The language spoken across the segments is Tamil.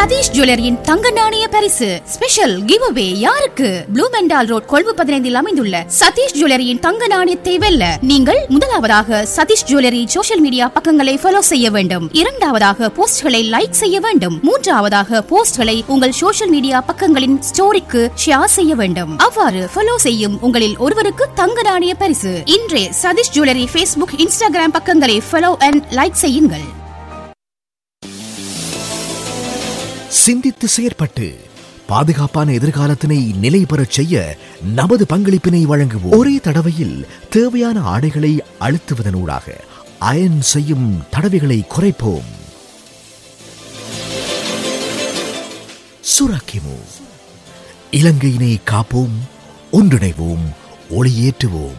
சதீஷ் ஜுவல்லரியின் தங்க நாணய பரிசு ஸ்பெஷல் கிவ் அவே யாருக்கு ப்ளூ மெண்டால் ரோட் கொழும்பு பதினைந்தில் அமைந்துள்ள சதீஷ் ஜுவல்லரியின் தங்க நாணயத்தை வெல்ல நீங்கள் முதலாவதாக சதீஷ் ஜுவல்லரி சோஷியல் மீடியா பக்கங்களை ஃபாலோ செய்ய வேண்டும் இரண்டாவதாக போஸ்ட்களை லைக் செய்ய வேண்டும் மூன்றாவதாக போஸ்ட்களை உங்கள் சோஷியல் மீடியா பக்கங்களின் ஸ்டோரிக்கு ஷேர் செய்ய வேண்டும் அவ்வாறு ஃபாலோ செய்யும் உங்களில் ஒருவருக்கு தங்க நாணய பரிசு இன்றே சதீஷ் ஜுவல்லரி ஃபேஸ்புக் இன்ஸ்டாகிராம் பக்கங்களை ஃபாலோ அண்ட் லைக் செய்யுங்கள் சிந்தித்து செயற்பட்டு பாதுகாப்பான எதிர்காலத்தினை நிலை பெறச் செய்ய நமது பங்களிப்பினை வழங்குவோம் ஒரே தடவையில் தேவையான ஆடைகளை அழுத்துவதனூடாக அயன் செய்யும் தடவைகளை குறைப்போம் சுராக்கிமோ இலங்கையினை காப்போம் ஒன்றிணைவோம் ஒளியேற்றுவோம்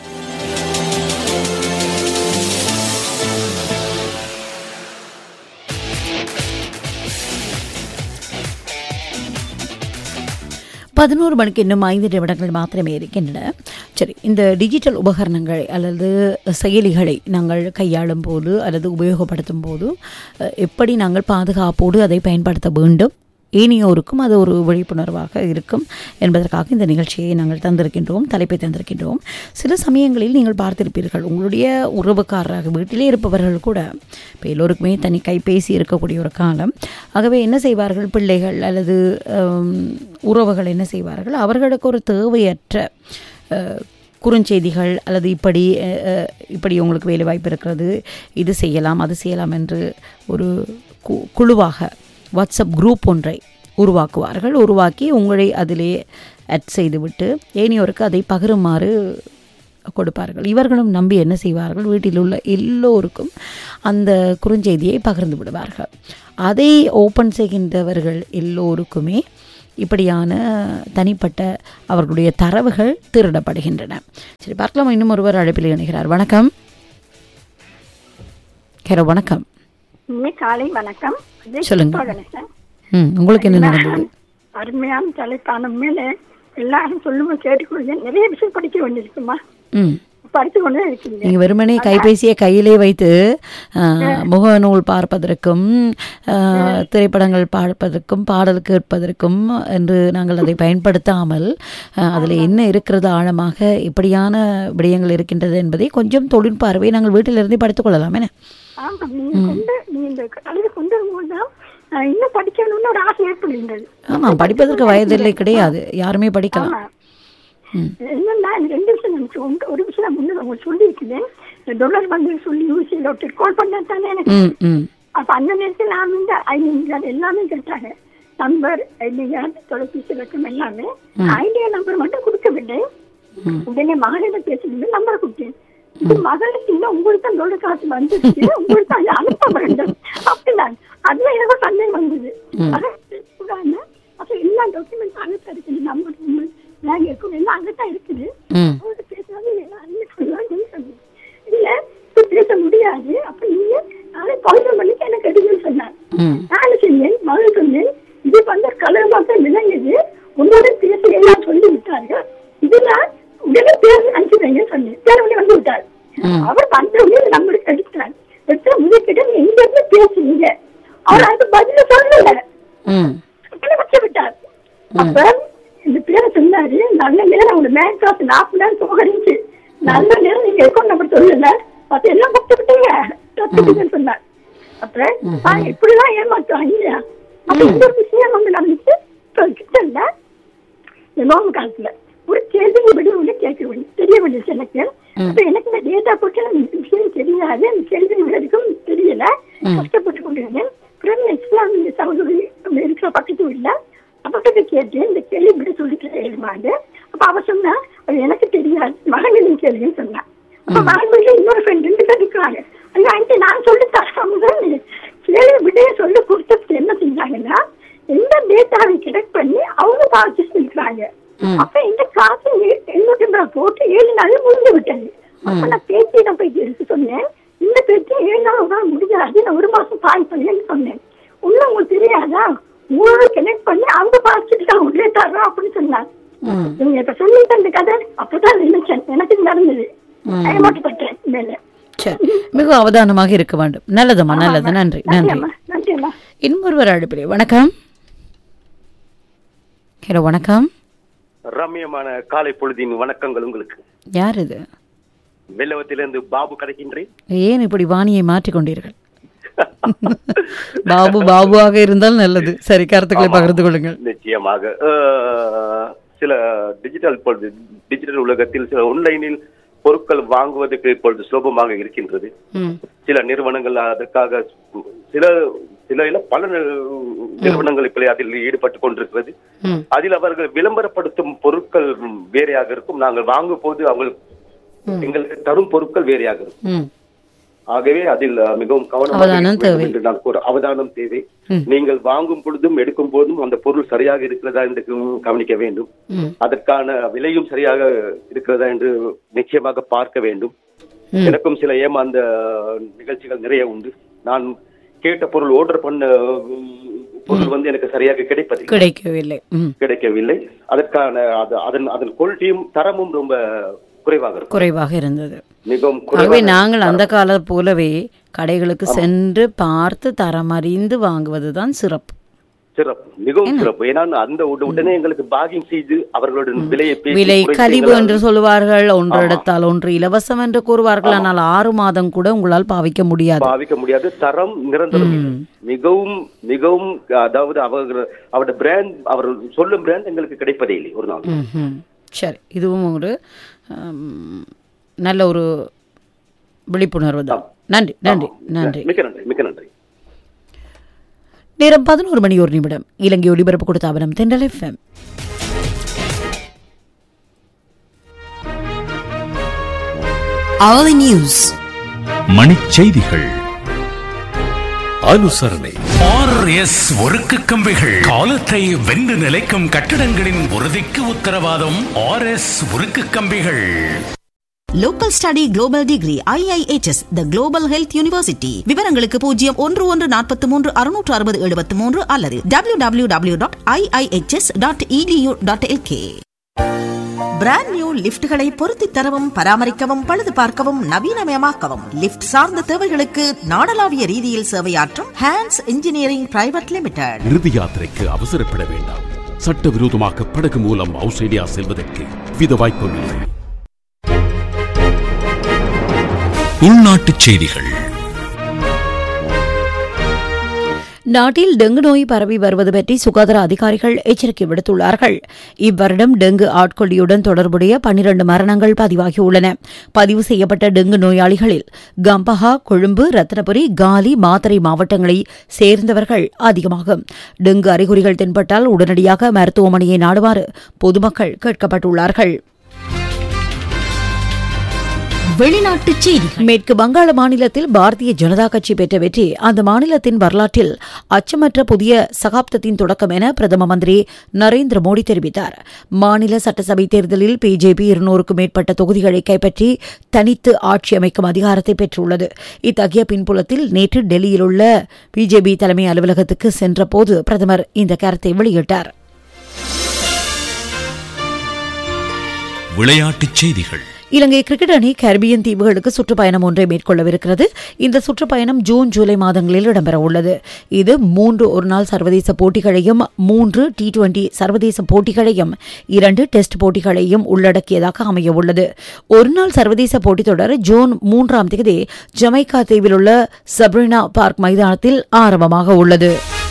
பதினோரு மணிக்கு இன்னும் ஐந்து நிமிடங்கள் மாத்திரமே இருக்கின்றன சரி இந்த டிஜிட்டல் உபகரணங்களை அல்லது செயலிகளை நாங்கள் கையாளும் போது அல்லது உபயோகப்படுத்தும் போது அஹ், எப்படி நாங்கள் பாதுகாப்போடு அதை பயன்படுத்த வேண்டும் ஏனையோருக்கும் அது ஒரு விழிப்புணர்வாக இருக்கும் என்பதற்காக இந்த நிகழ்ச்சியை நாங்கள் தந்திருக்கின்றோம் தலைப்பை தந்திருக்கின்றோம் சில சமயங்களில் நீங்கள் பார்த்திருப்பீர்கள் உங்களுடைய உறவுக்காரராக வீட்டிலே இருப்பவர்கள் கூட இப்போ எல்லோருக்குமே தனி கைபேசி இருக்கக்கூடிய ஒரு காலம் ஆகவே என்ன செய்வார்கள் பிள்ளைகள் அல்லது ஹம், உறவுகள் என்ன செய்வார்கள் அவர்களுக்கு ஒரு தேவையற்ற அஹ், குறுஞ்செய்திகள் அல்லது இப்படி அஹ், அஹ், இப்படி உங்களுக்கு வேலை வாய்ப்பு இருக்கிறது இது செய்யலாம் அது செய்யலாம் என்று ஒரு கு குழுவாக வாட்ஸ்அப் குரூப் ஒன்றை உருவாக்குவார்கள் உருவாக்கி உங்களை அதிலே அட் செய்துவிட்டு ஏனையோருக்கு அதை பகிருமாறு கொடுப்பார்கள் இவர்களும் நம்பி என்ன செய்வார்கள் வீட்டில் உள்ள எல்லோருக்கும் அந்த குறுஞ்செய்தியை பகிர்ந்து விடுவார்கள் அதை ஓப்பன் செய்கின்றவர்கள் எல்லோருக்குமே இப்படியான தனிப்பட்ட அவர்களுடைய தரவுகள் திருடப்படுகின்றன சரி பார்க்கலாம் இன்னும் ஒருவர் அழைப்பில் இணைகிறார் வணக்கம் ஹலோ வணக்கம் இனிமே காலை வணக்கம் சொல்லுங்க. கணேசன் ம் உங்களுக்கு என்ன நடந்தது அருமையான தலைப்பான மேலே எல்லாரும் சொல்லுங்க கேட்டுக்கொள்ளுங்க நிறைய விஷயம் படிக்க வேண்டியிருக்குமா ம் படித்து கொண்டு இருக்கீங்க நீங்கள் வெறுமனே கைபேசியை கையிலே வைத்து ஆஹ், முகநூல் பார்ப்பதற்கும் ஆஹ், திரைப்படங்கள் பார்ப்பதற்கும் பாடல் கேட்பதற்கும் என்று நாங்கள் அதை பயன்படுத்தாமல் அதில் என்ன இருக்கிறது ஆழமாக இப்படியான விடயங்கள் இருக்கின்றது என்பதை கொஞ்சம் தொழில்நுட்ப அறிவை நாங்கள் வீட்டிலிருந்தே படித்துக் கொள்ளலாம் என்ன ஆமா நீங்க கொண்டு நீங்க இந்த கல்வி கொண்டு வரும்போது தான் அஹ், இன்னும் படிக்கணும்னு ஒரு ஆசை ஏற்படுகின்றது ஆமாம் படிப்பதற்கு வயதில்லை கிடையாது யாருமே படிக்கலாம் ஆமா என்னன்னா எனக்கு ரெண்டு விஷயம் நினைச்சு ஒன்று ஒரு விஷயம் நான் முன்னே உங்களுக்கு சொல்லியிருக்கிறேன் இந்த டொலர் வந்து சொல்லி யூசியில் ஒருத்தர் கால் பண்ணா தானே எனக்கு ம் ம் அப்ப அந்த நேரத்தில் நான் வந்து ஐடியா எல்லாமே கேட்டாங்க நம்பர் ஐடியா தொலைபேசி இலக்கம் எல்லாமே ஐடியா நம்பர் மட்டும் கொடுக்கவில்லை உடனே மகளிடம் பேசுறது நம்பர் கொடுத்தேன் இது மகளுக்கு இன்னும் உங்களுக்கு தான் தொழில் காசு வந்துருச்சு உங்களுக்கு தான் அதை அனுப்ப வேண்டும் அப்படின்னாங்க அதுல எனக்கு ஒரு சந்தேகம் வந்தது மகள் அப்ப எல்லா டாக்குமெண்ட் அங்கத்தான் இருக்குது நம்பர் பேங்க் இருக்கும் எல்லாம் அங்கத்தான் இருக்குது ம் அவங்கள்ட்ட பேசுறது எல்லாருமே சொல்லுவாங்கன்னு சொன்னேன் இல்ல இப்ப பேச முடியாது அப்ப நீங்க நாளை பதினொரு மணிக்கு எனக்கு எடுங்கன்னு சொன்னாங்க ம் நான் சொன்னேன் மகள் சொன்னேன் இது வந்து கலர் மாத்தம் விளங்குது உன்னோட பேச எல்லாம் சொல்லி விட்டார்கள் இதெல்லாம் உடனே பேர் அனுப்பிடுங்க சொன்னேன் பேர் உடனே வந்து விட்டார் அவர் வந்த உடனே நம்பருக்கு எடுத்தார் எடுத்து உங்ககிட்ட நீ எங்க இருந்து பேசுனீங்க அவர் அதுக்கு பதில சொல்லல ம் உடனே வச்சு விட்டார் அப்ப இந்த பேரை சொன்னாரு நல்ல நேரம் உங்க மேக் காசு நாற்பது நேரம் போகறிச்சு நல்ல நேரம் நீங்க அக்கௌண்ட் நம்பர் சொல்லல மத்த எல்லாம் கொடுத்து விட்டீங்க தத்துட்டீங்கன்னு சொன்னார் அப்புறம் நான் இப்படிலாம் ஏமாத்துவாங்க இல்லையா அப்ப இந்த ஒரு விஷயம் வந்து நடந்துச்சு இப்ப கிட்டல நோம்பு காலத்துல ஒரு கேள்வி விட ஒன்று கேட்க வேண்டிய தெரிய வேண்டியது எனக்கு அப்ப எனக்கு இந்த டேட்டா போட்டு எனக்கு விஷயம் தெரியாது அந்த கேள்வி விடுறதுக்கும் தெரியல கஷ்டப்பட்டு கொண்டிருந்தேன் அப்புறம் இஸ்லாம் சகோதரி இருக்கிற பக்கத்து வீட்டுல அவர்கிட்ட கேட்டேன் இந்த கேள்வி விட சொல்லிட்டு எழுமாண்டு அப்ப அவ சொன்னா அது எனக்கு தெரியாது மகனின் கேள்வின்னு சொன்னா அப்ப மகன் வீட்டுல இன்னொரு ஃப்ரெண்ட் ரெண்டு பேர் இருக்கிறாங்க ஐயோ ஆண்டி நான் சொல்லி தரேன் கேள்வி விடைய சொல்லி கொடுத்தது என்ன செஞ்சாங்கன்னா எந்த டேட்டாவை கிடக் பண்ணி அவங்க பாவிச்சு இருக்கிறாங்க அப்ப இந்த காசு ஏ- எண்ணூத்தி ஐம்பது ரூபாய் போட்டு ஏழு நாள் முடிஞ்சு விட்டது அப்ப நான் பேத்தி நான் போய் எடுத்து சொன்னேன் இந்த பேத்தி ஏழு நாள் உங்களால முடியாது நான் ஒரு மாசம் பாய் பண்ணேன்னு சொன்னேன் ஒன்னும் உங்களுக்கு தெரியாதா மூணு கனெக்ட் பண்ணி அவங்க பாய்ச்சிட்டு தான் உள்ளே தர்றோம் அப்படின்னு சொன்னாங்க ம் நீங்க இப்ப சொல்லிட்டு அந்த கதை அப்பதான் நினைச்சேன் எனக்கு இது நடந்தது ஏமாற்றப்பட்டேன் மேல சரி மிக அவதானமாக இருக்க வேண்டும் நல்லதும்மா நல்லது நன்றி நன்றி நன்றிம்மா நன்றிம்மா இன்னொருவர் அழைப்பிலே வணக்கம் ஹலோ வணக்கம் ரம்யமான காலை பொழுதின் வணக்கங்கள் உங்களுக்கு யார் இது வெள்ளவத்திலிருந்து பாபு கிடைக்கின்றேன் ஏன் இப்படி வாணியை மாற்றிக்கொண்டீர்கள் பாபு பாபுவாக இருந்தால் நல்லது சரி கருத்துக்களை பகிர்ந்து கொள்ளுங்கள் நிச்சயமாக அஹ், சில டிஜிட்டல் பொழுது டிஜிட்டல் உலகத்தில் சில ஆன்லைனில் பொருட்கள் வாங்குவதற்கு இப்பொழுது சுலபமாக இருக்கின்றது ம் சில நிறுவனங்கள் அதற்காக சில சில இல்ல பல நி- நிறுவனங்கள் இப்ப அதில் ஈடுபட்டு கொண்டிருக்கிறது ம் அதில் அவர்கள் விளம்பரப்படுத்தும் பொருட்கள் வேறையாக இருக்கும் நாங்கள் வாங்கும் போது அவங்க எங்களுக்கு தரும் பொருட்கள் வேறையாக இருக்கும் ம் ஆகவே அதில் அஹ், மிகவும் கவனமாக அவதானம் இருக்க வேண்டும் தேவை. என்று நான் கூற அவதானம் தேவை ம். நீங்கள் வாங்கும் பொழுதும் எடுக்கும் போதும் அந்த பொருள் சரியாக இருக்கிறதா என்று கவனிக்க வேண்டும் ம் அதற்கான விலையும் சரியாக இருக்கிறதா என்று நிச்சயமாக பார்க்க வேண்டும் ம். எனக்கும் சில ஏமாந்த நிகழ்ச்சிகள் நிறைய உண்டு நான் கேட்ட பொருள் ஆர்டர் பண்ண உம், பொருள் வந்து எனக்கு சரியாக கிடைப்பதில்லை கிடைக்கவில்லை ம் கிடைக்கவில்லை அதற்கான அது அதன் அதன் குவாலிட்டியும் தரமும் ரொம்ப குறைவாக இருக்கும் குறைவாக இருந்தது மிகவும் ஆகவே குறைவாக நாங்கள் அந்த காலம் போலவே கடைகளுக்கு சென்று பார்த்து தரமறிந்து வாங்குவதுதான் சிறப்பு சிறப்பு மிகவும் சிறப்பு ஏன்னா அந்த உட- உடனே எங்களுக்கு பாகிங் செய்து அவர்களுடன் விலையை பேசி விலை குறைத்து கழிவு எங்களால் என்று சொல்லுவார்கள் ஒன்று எடுத்தால் ஒன்று இலவசம் என்று கூறுவார்கள் ஆனால் ஆறு மாதம் கூட உங்களால் பாவிக்க முடியாது பாவிக்க முடியாது தரம் நிரந்தரம் இல்லை. மிகவும் மிகவும் அதாவது அவர்கள் அவருடைய பிராண்ட் அவர் சொல்லும் பிராண்ட் எங்களுக்கு கிடைப்பதே இல்லை ஒரு நாள் ம்ஹும். சரி இதுவும் ஒரு ஆம், நல்ல ஒரு விழிப்புணர்வு தான் நன்றி நன்றி நன்றி மிக்க நன்றி மிக்க நன்றி நேரம் பதினோரு மணி ஒரு நிமிடம் இலங்கை ஒலிபரப்பு கொடுத்த அவனம் தென்றல் எஃப்எம் hourly news மணிச்செய்திகள் அனுசரணை ஆர்எஸ் ஒருக்கு கம்பிகள் காலத்தை வென்று நிலைக்கும் கட்டிடங்களின் உறுதிக்கு உத்தரவாதம் ஆர்எஸ் உருக்கு கம்பிகள் local study global degree IIHS the global health university விவரங்களுக்கு பூஜ்ஜியம் ஒன்று ஒன்று நாற்பத்தி மூன்று அறுநூற்று அறுபது எழுபத்தி மூன்று அல்லது W W W dot IIHS dot EDU dot LK brand new லிப்ட்களை பொருத்தி தரவும் பராமரிக்கவும் பழுது பார்க்கவும் நவீனமயமாக்கவும் லிப்ட் சார்ந்த தேவைகளுக்கு நாடளாவிய ரீதியில் சேவையாற்றும் ஹேண்ட்ஸ் இன்ஜினியரிங் பிரைவேட் லிமிடெட் இறுதி யாத்திரைக்கு அவசரப்பட வேண்டாம் சட்டவிரோதமாக படகு மூலம் ஆஸ்திரேலியா செல்வதற்கு வித வாய்ப்பும் இல்லை உள்நாட்டுச் செய்திகள் நாட்டில் டெங்கு நோய் பரவி வருவது பற்றி சுகாதார அதிகாரிகள் எச்சரிக்கை விடுத்துள்ளார்கள் இவ்வருடம் டெங்கு ஆட்கொள்ளியுடன் தொடர்புடைய பன்னிரண்டு மரணங்கள் பதிவாகியுள்ளன பதிவு செய்யப்பட்ட டெங்கு நோயாளிகளில் கம்பஹா கொழும்பு ரத்னபுரி காலி மாத்தறை மாவட்டங்களை சேர்ந்தவர்கள் அதிகமாகும் டெங்கு அறிகுறிகள் தென்பட்டால் உடனடியாக மருத்துவமனையை நாடுமாறு பொதுமக்கள் கேட்கப்பட்டுள்ளார்கள் வெளிநாட்டுச் செய்திகள் மேற்கு வங்காள மாநிலத்தில் பாரதிய ஜனதா கட்சி பெற்ற வெற்றி அந்த மாநிலத்தின் வரலாற்றில் அச்சமற்ற புதிய சகாப்தத்தின் தொடக்கம் என பிரதம மந்திரி நரேந்திர மோடி தெரிவித்தார் மாநில சட்டசபை தேர்தலில் பிஜேபி இருநூறுக்கும் மேற்பட்ட தொகுதிகளை கைப்பற்றி தனித்து ஆட்சி அமைக்கும் அதிகாரத்தை பெற்றுள்ளது இத்தகைய பின்புலத்தில் நேற்று டெல்லியில் உள்ள பிஜேபி தலைமை அலுவலகத்துக்கு சென்றபோது பிரதமர் இந்த கருத்தை வெளியிட்டார் விளையாட்டுச் செய்திகள் இலங்கை கிரிக்கெட் அணி கரிபியன் தீவுகளுக்கு சுற்றுப்பயணம் ஒன்றை மேற்கொள்ளவிருக்கிறது இந்த சுற்றுப்பயணம் ஜூன் ஜூலை மாதங்களில் இடம்பெற உள்ளது இது மூன்று ஒருநாள் சர்வதேச போட்டிகளையும் மூன்று டி டுவெண்டி சர்வதேச போட்டிகளையும் இரண்டு டெஸ்ட் போட்டிகளையும் உள்ளடக்கியதாக அமைய உள்ளது ஒருநாள் சர்வதேச போட்டித் தொடர் ஜூன் மூன்றாம் தேதி ஜமைக்கா தீவில் உள்ள சப்ரினா பார்க் மைதானத்தில் ஆரம்பமாக உள்ளது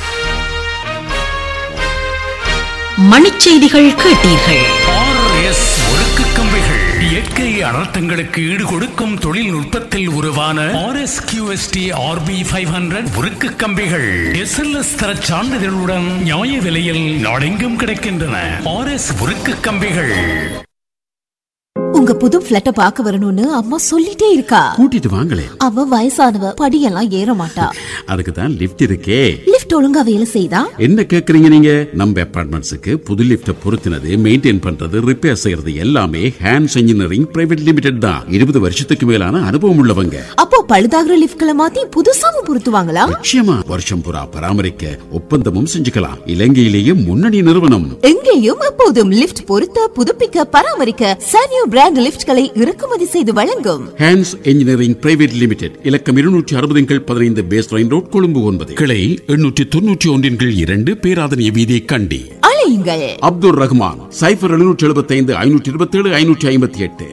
மணிச்செய்திகள் கேட்டீர்கள் ஆர்எஸ் ஒருக்கு கம்பிகள் இயற்கை அனர்த்தங்களுக்கு ஈடு கொடுக்கும் தொழில்நுட்பத்தில் உருவான RS QST RP five hundred உருக்கு கம்பிகள் எஸ்எல்எஸ் தர சான்றிதழுடன் நியாய விலையில் நாடெங்கும் கிடைக்கின்றன ஆர்எஸ் உருக்கு கம்பிகள் உங்க புது பிளட்ட பாக்க வரணும்னு அம்மா சொல்லிட்டே இருக்கா கூட்டிட்டு வாங்களே அவ வயசானவ படியெல்லாம் ஏற மாட்டா அதுக்கு தான் லிஃப்ட் இருக்கே லிஃப்ட் ஒழுங்கா வேலை செய்தா என்ன கேக்குறீங்க நீங்க நம்ம அபார்ட்மெண்ட்ஸுக்கு புது லிஃப்ட் பொருத்தினது மெயின்டைன் பண்றது ரிப்பேர் செய்யறது எல்லாமே ஹேண்ட்ஸ் இன்ஜினியரிங் பிரைவேட் லிமிடெட் தான் இருபது வருஷத்துக்கு மேலான அனுபவம் உள்ளவங்க அப்போ பழுதாகிற லிஃப்ட்களை மாத்தி புதுசாவும் பொருத்துவாங்களா நிச்சயமா வருஷம் புறா பராமரிக்க ஒப்பந்தமும் செஞ்சுக்கலாம் இலங்கையிலேயே முன்னணி நிறுவனம் எங்கேயும் எப்போதும் லிஃப்ட் பொருத்த புதுப்பிக்க பராமரிக்க சானியோ பிராண்ட் லிஃப்ட்களை இறக்குமதி செய்து வழங்கும் ஹேண்ட்ஸ் இன்ஜினியரிங் பிரைவேட் லிமிடெட் இலக்கம் இருநூற்றி அறுபதுகள் பதினைந்து பேஸ் லைன் ரோட் கொழும்பு ஒன்பது கிளை எண்ணூற்றி எழுநூற்றி தொன்னூற்றி ஒன்றின் கீழ் இரண்டு பேராதனை வீதி கண்டி அழையுங்கள் அப்துல் ரஹ்மான் சைபர் எழுநூற்றி எழுபத்தி ஐந்து ஐநூற்றி இருபத்தி ஏழு ஐநூற்றி ஐம்பத்தி எட்டு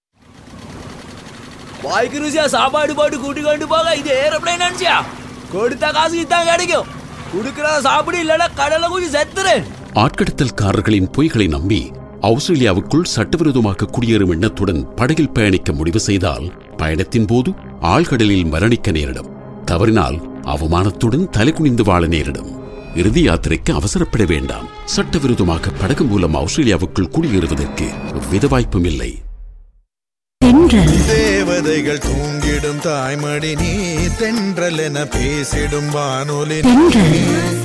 வாய்க்கு ருசியா சாப்பாடு போட்டு கூட்டி கொண்டு போக இது ஏரோப்ளைன் நினைச்சியா கொடுத்த காசு இதான் கிடைக்கும் கொடுக்கறத சாப்பிடு இல்லைன்னா கடலை குஞ்சு செத்துறேன் ஆட்கடத்தல்காரர்களின் பொய்களை நம்பி ஆஸ்திரேலியாவுக்குள் சட்டவிரோதமாக குடியேறும் எண்ணத்துடன் படகில் பயணிக்க முடிவு செய்தால் பயணத்தின் போது ஆழ்கடலில் மரணிக்க நேரிடும் தவறினால் அவமானத்துடன் தலைகுனிந்து வாழ நேரிடும் இறுதி யாத்திரைக்கு அவசரப்பட வேண்டாம் சட்டவிரோதமாக படகு மூலம் ஆஸ்திரேலியாவுக்குள் குடியேறுவதற்கு எவ்வித வாய்ப்பும் இல்லை தேவதைகள் தூங்கிடும் தாய்மடி நீ தென்றல் என பேசிடும் வானொலி தென்றல்